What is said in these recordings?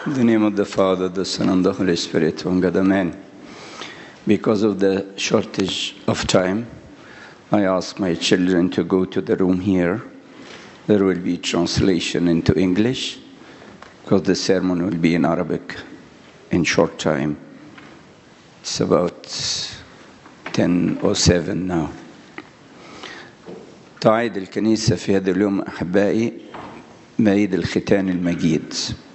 In the name of the Father, the Son, and the Holy Spirit, one God, Amen. Because of the shortage of time, I ask my children to go to the room here. There will be translation into English, because the sermon will be in Arabic in short time. It's about 10:07 now. تعيد الكنيسة في هذا اليوم أحبائي بعيد الختان المجيد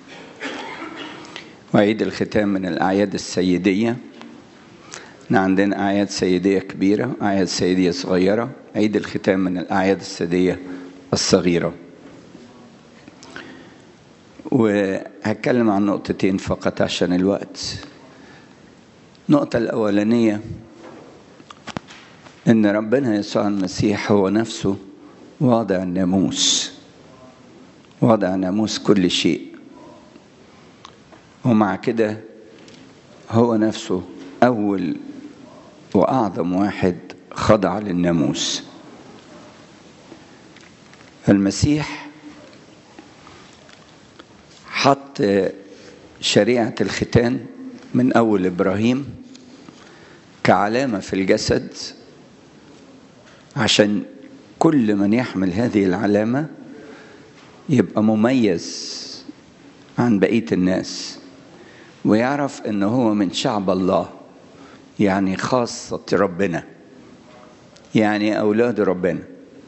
وعيد الختان من الأعياد السيدية احنا عندنا أعياد سيدية كبيرة أعياد سيدية صغيرة عيد الختان من الأعياد السيدية الصغيرة وهتكلم عن نقطتين فقط عشان الوقت النقطة الأولانية إن ربنا يسوع المسيح هو نفسه وضع الناموس وضع ناموس كل شيء ومع كده هو نفسه أول وأعظم واحد خضع للناموس المسيح حط شريعة الختان من أول إبراهيم كعلامة في الجسد عشان كل من يحمل هذه العلامة يبقى مميز عن بقية الناس ويعرف ان هو من شعب الله يعني خاصة ربنا يعني أولاد ربنا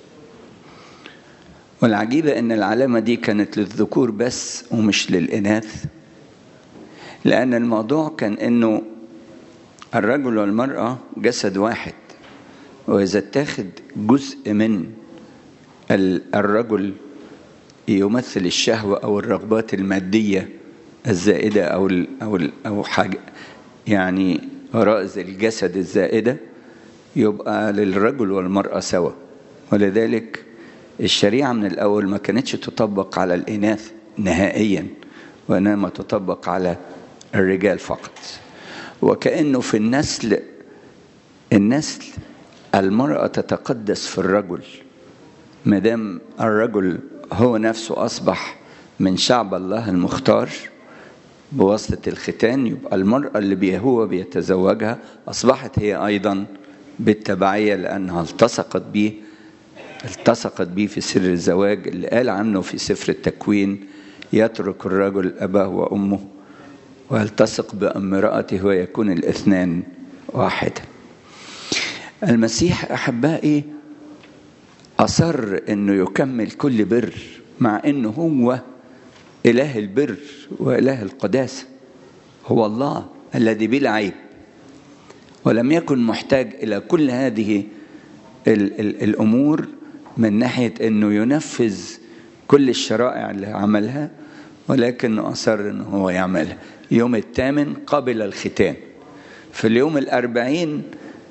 والعجيبة ان العلامة دي كانت للذكور بس ومش للإناث لأن الموضوع كان انه الرجل والمرأة جسد واحد وإذا اتاخد جزء من الرجل يمثل الشهوة أو الرغبات المادية الزائدة أو ال أو ال أو حاجة يعني غرائز الجسد الزائدة يبقى للرجل والمرأة سوا ولذلك الشريعة من الأول ما كانتش تطبق على الإناث نهائيا وإنما تطبق على الرجال فقط وكأنه في النسل النسل المرأة تتقدس في الرجل ما دام الرجل هو نفسه أصبح من شعب الله المختار بواسطة الختان يبقى المرأة اللي بي هو بيتزوجها أصبحت هي أيضا بالتبعية لأنها التصقت به التصقت به في سر الزواج اللي قال عنه في سفر التكوين يترك الرجل أباه وأمه ويلتصق بامرأته ويكون الاثنان واحدا المسيح أحبائي أصر أنه يكمل كل بر مع أنه هو إله البر وإله القداسة هو الله الذي بلا عيب ولم يكن محتاج إلى كل هذه ال ال الأمور من ناحية أنه ينفذ كل الشرائع اللي عملها ولكنه أصر أنه هو يعملها يوم الثامن قبل الختان في اليوم الأربعين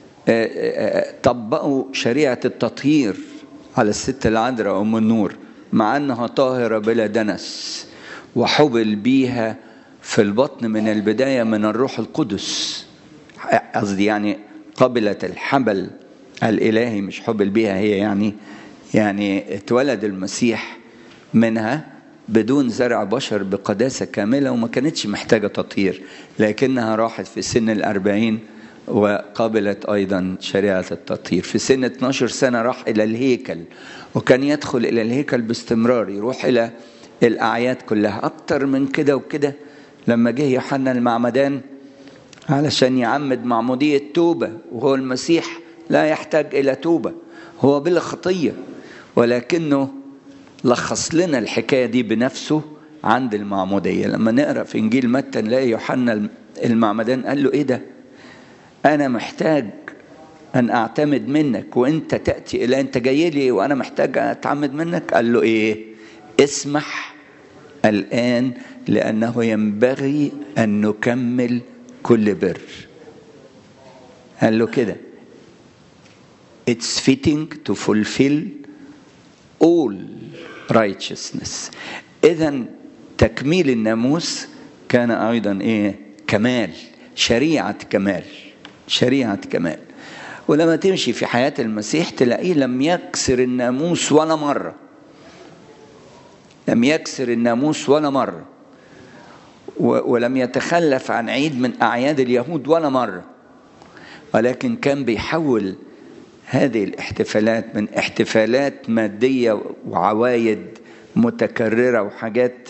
طبقوا شريعة التطهير على الست العذراء أم النور مع أنها طاهرة بلا دنس وحبل بيها في البطن من البداية من الروح القدس قصدي يعني قبلت الحبل الإلهي مش حبل بيها هي يعني يعني اتولد المسيح منها بدون زرع بشر بقداسة كاملة وما كانتش محتاجة تطهير لكنها راحت في سن الأربعين وقابلت أيضا شريعة التطهير في سن 12 سنة راح إلى الهيكل وكان يدخل إلى الهيكل باستمرار يروح إلى الأعياد كلها أكتر من كده وكده لما جه يوحنا المعمدان علشان يعمد معمودية توبة وهو المسيح لا يحتاج إلى توبة هو بلا خطية ولكنه لخص لنا الحكاية دي بنفسه عند المعمودية لما نقرأ في إنجيل متى نلاقي يوحنا المعمدان قال له إيه ده أنا محتاج أن أعتمد منك وأنت تأتي إلى أنت جاي لي وأنا محتاج أتعمد منك قال له إيه اسمح الآن لأنه ينبغي أن نكمل كل بر قال له كده It's fitting to fulfill all righteousness إذا تكميل الناموس كان أيضا إيه كمال شريعة كمال شريعة كمال ولما تمشي في حياة المسيح تلاقيه لم يكسر الناموس ولا مرة لم يكسر الناموس ولا مرة ولم يتخلف عن عيد من أعياد اليهود ولا مرة ولكن كان بيحول هذه الاحتفالات من احتفالات مادية وعوايد متكررة وحاجات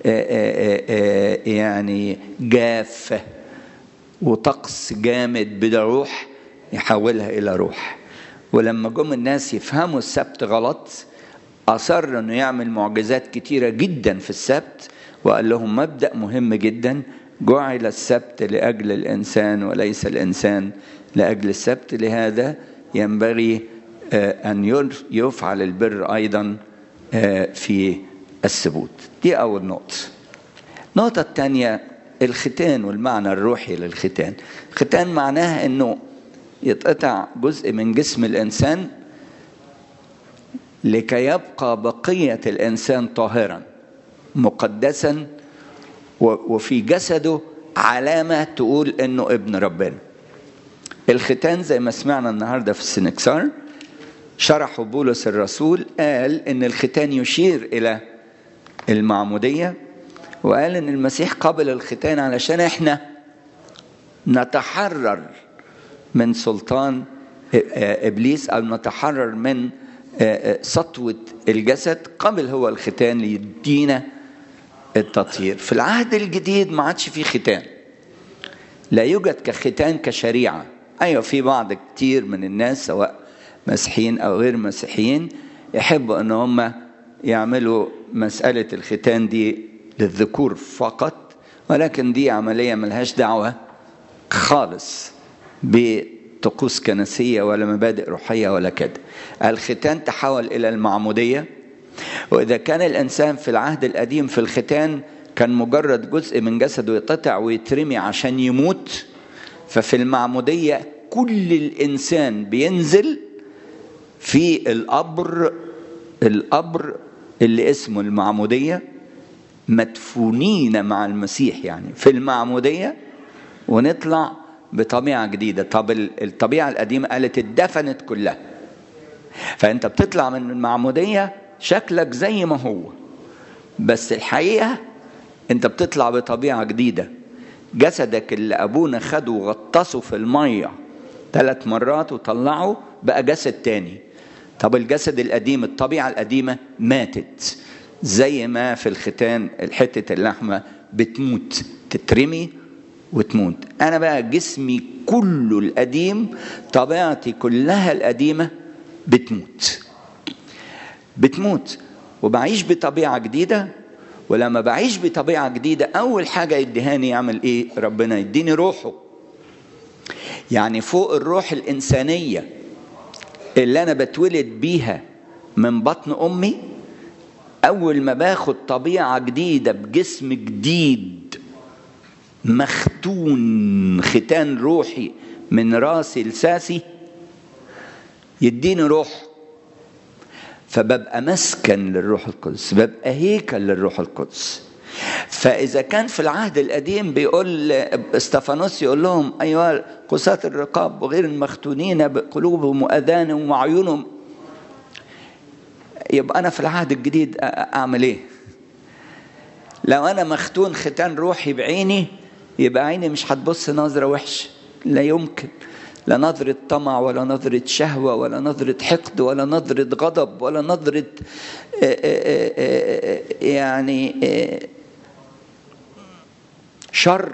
يعني جافة وطقس جامد بلا روح يحولها إلى روح ولما جم الناس يفهموا السبت غلط أصر أنه يعمل معجزات كتيرة جدا في السبت وقال لهم مبدأ مهم جدا جعل السبت لأجل الإنسان وليس الإنسان لأجل السبت لهذا ينبغي أن يفعل البر أيضا في السبوت دي أول نقطة النقطة الثانية الختان والمعنى الروحي للختان الختان معناها أنه يتقطع جزء من جسم الإنسان لكي يبقى بقية الإنسان طاهرا مقدسا وفي جسده علامة تقول إنه ابن ربنا الختان زي ما سمعنا النهارده في السنكسار شرحه بولس الرسول قال ان الختان يشير الى المعموديه وقال ان المسيح قبل الختان علشان احنا نتحرر من سلطان ابليس او نتحرر من سطوه الجسد قبل هو الختان ليدينا التطهير في العهد الجديد ما عادش فيه ختان لا يوجد كختان كشريعه ايوه في بعض كتير من الناس سواء مسيحيين او غير مسيحيين يحبوا ان هم يعملوا مساله الختان دي للذكور فقط ولكن دي عمليه ملهاش دعوه خالص بطقوس كنسيه ولا مبادئ روحيه ولا كده الختان تحول الى المعموديه واذا كان الانسان في العهد القديم في الختان كان مجرد جزء من جسده يتقطع ويترمي عشان يموت ففي المعمودية كل الإنسان بينزل في القبر القبر اللي اسمه المعمودية مدفونين مع المسيح يعني في المعمودية ونطلع بطبيعة جديدة طب الطبيعة القديمة قالت اتدفنت كلها فأنت بتطلع من المعمودية شكلك زي ما هو بس الحقيقة أنت بتطلع بطبيعة جديدة جسدك اللي ابونا خده وغطسه في الميه ثلاث مرات وطلعه بقى جسد تاني طب الجسد القديم الطبيعه القديمه ماتت زي ما في الختان حته اللحمه بتموت تترمي وتموت انا بقى جسمي كله القديم طبيعتي كلها القديمه بتموت بتموت وبعيش بطبيعه جديده ولما بعيش بطبيعة جديدة أول حاجة يديهاني يعمل إيه؟ ربنا يديني روحه. يعني فوق الروح الإنسانية اللي أنا بتولد بيها من بطن أمي أول ما باخد طبيعة جديدة بجسم جديد مختون ختان روحي من راسي لساسي يديني روح فببقى مسكن للروح القدس ببقى هيكل للروح القدس فإذا كان في العهد القديم بيقول استفانوس يقول لهم أيها قساة الرقاب وغير المختونين بقلوبهم وأذانهم وعيونهم يبقى أنا في العهد الجديد أعمل إيه؟ لو أنا مختون ختان روحي بعيني يبقى عيني مش هتبص نظرة وحشة لا يمكن لا نظرة طمع ولا نظرة شهوة ولا نظرة حقد ولا نظرة غضب ولا نظرة يعني شر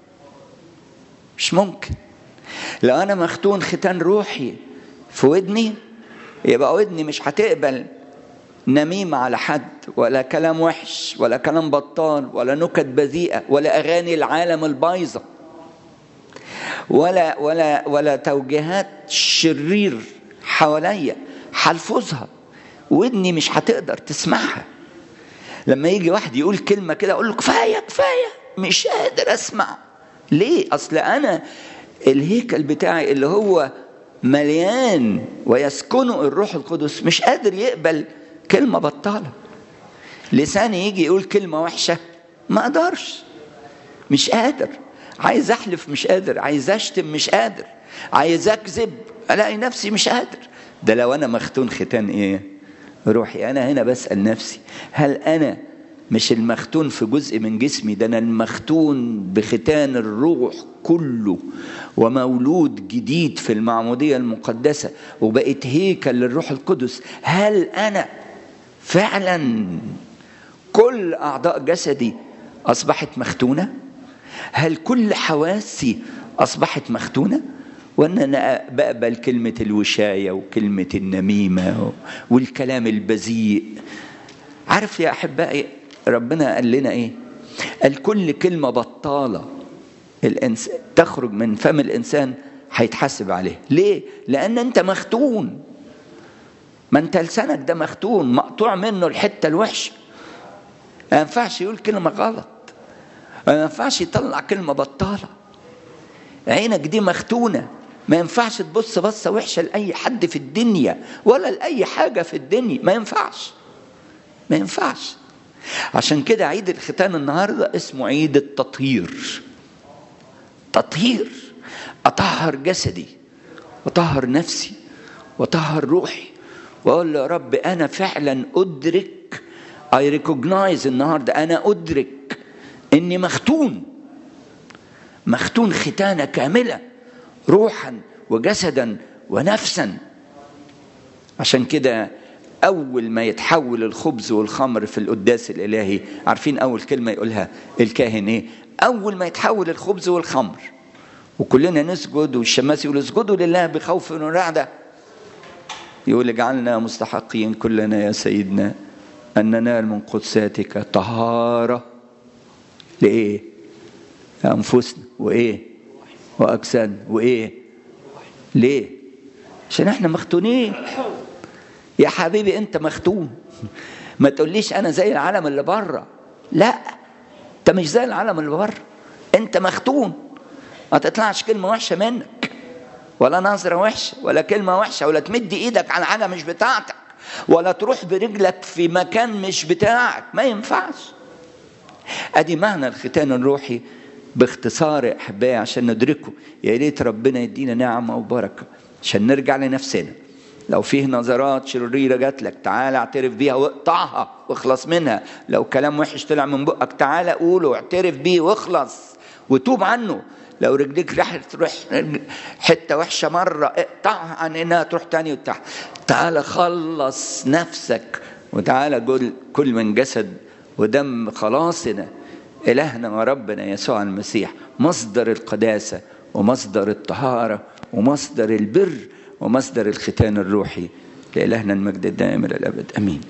مش ممكن لو أنا مختون ختان روحي في ودني يبقى ودني مش هتقبل نميمة على حد ولا كلام وحش ولا كلام بطال ولا نكت بذيئة ولا أغاني العالم البايظة ولا ولا ولا توجيهات شرير حواليا هلفظها ودني مش هتقدر تسمعها لما يجي واحد يقول كلمه كده اقول له كفايه كفايه مش قادر اسمع ليه اصل انا الهيكل بتاعي اللي هو مليان ويسكنه الروح القدس مش قادر يقبل كلمه بطاله لساني يجي يقول كلمه وحشه ما اقدرش مش قادر عايز احلف مش قادر عايز اشتم مش قادر عايز اكذب الاقي نفسي مش قادر ده لو انا مختون ختان ايه روحي انا هنا بسال نفسي هل انا مش المختون في جزء من جسمي ده انا المختون بختان الروح كله ومولود جديد في المعموديه المقدسه وبقيت هيكل للروح القدس هل انا فعلا كل اعضاء جسدي اصبحت مختونه هل كل حواسي اصبحت مختونه وان انا بقبل كلمه الوشايه وكلمه النميمه والكلام البذيء عارف يا احبائي ربنا قال لنا ايه قال كل كلمه بطاله الإنس... تخرج من فم الانسان هيتحاسب عليه ليه لان انت مختون ما انت لسانك ده مختون مقطوع منه الحته الوحشه ما ينفعش يقول كلمه غلط ما ينفعش يطلع كلمه بطاله عينك دي مختونه ما ينفعش تبص بصه وحشه لاي حد في الدنيا ولا لاي حاجه في الدنيا ما ينفعش ما ينفعش عشان كده عيد الختان النهارده اسمه عيد التطهير تطهير اطهر جسدي واطهر نفسي واطهر روحي واقول له يا رب انا فعلا ادرك اي ريكوجنايز النهارده انا ادرك اني مختون مختون ختانه كامله روحا وجسدا ونفسا عشان كده أول ما يتحول الخبز والخمر في القداس الإلهي عارفين أول كلمة يقولها الكاهن إيه أول ما يتحول الخبز والخمر وكلنا نسجد والشماس يقول اسجدوا لله بخوف ورعدة يقول اجعلنا مستحقين كلنا يا سيدنا أن ننال من قدساتك طهارة لإيه؟ لأنفسنا وإيه؟ وأجساد وإيه؟ ليه؟ عشان إحنا مختونين يا حبيبي أنت مختون ما تقوليش أنا زي العالم اللي بره لا أنت مش زي العالم اللي بره أنت مختون ما تطلعش كلمة وحشة منك ولا نظرة وحشة ولا كلمة وحشة ولا تمد إيدك على حاجة مش بتاعتك ولا تروح برجلك في مكان مش بتاعك ما ينفعش ادي معنى الختان الروحي باختصار يا احبائي عشان ندركه يا ريت ربنا يدينا نعمه وبركه عشان نرجع لنفسنا لو فيه نظرات شريره جات لك تعالى اعترف بيها واقطعها واخلص منها لو كلام وحش طلع من بقك تعالى قوله واعترف بيه واخلص وتوب عنه لو رجليك راح تروح حته وحشه مره اقطعها عن انها تروح تاني وتحت تعالى خلص نفسك وتعالى قول كل من جسد ودم خلاصنا إلهنا وربنا يسوع المسيح مصدر القداسة ومصدر الطهارة ومصدر البر ومصدر الختان الروحي لإلهنا المجد الدائم إلى الأبد أمين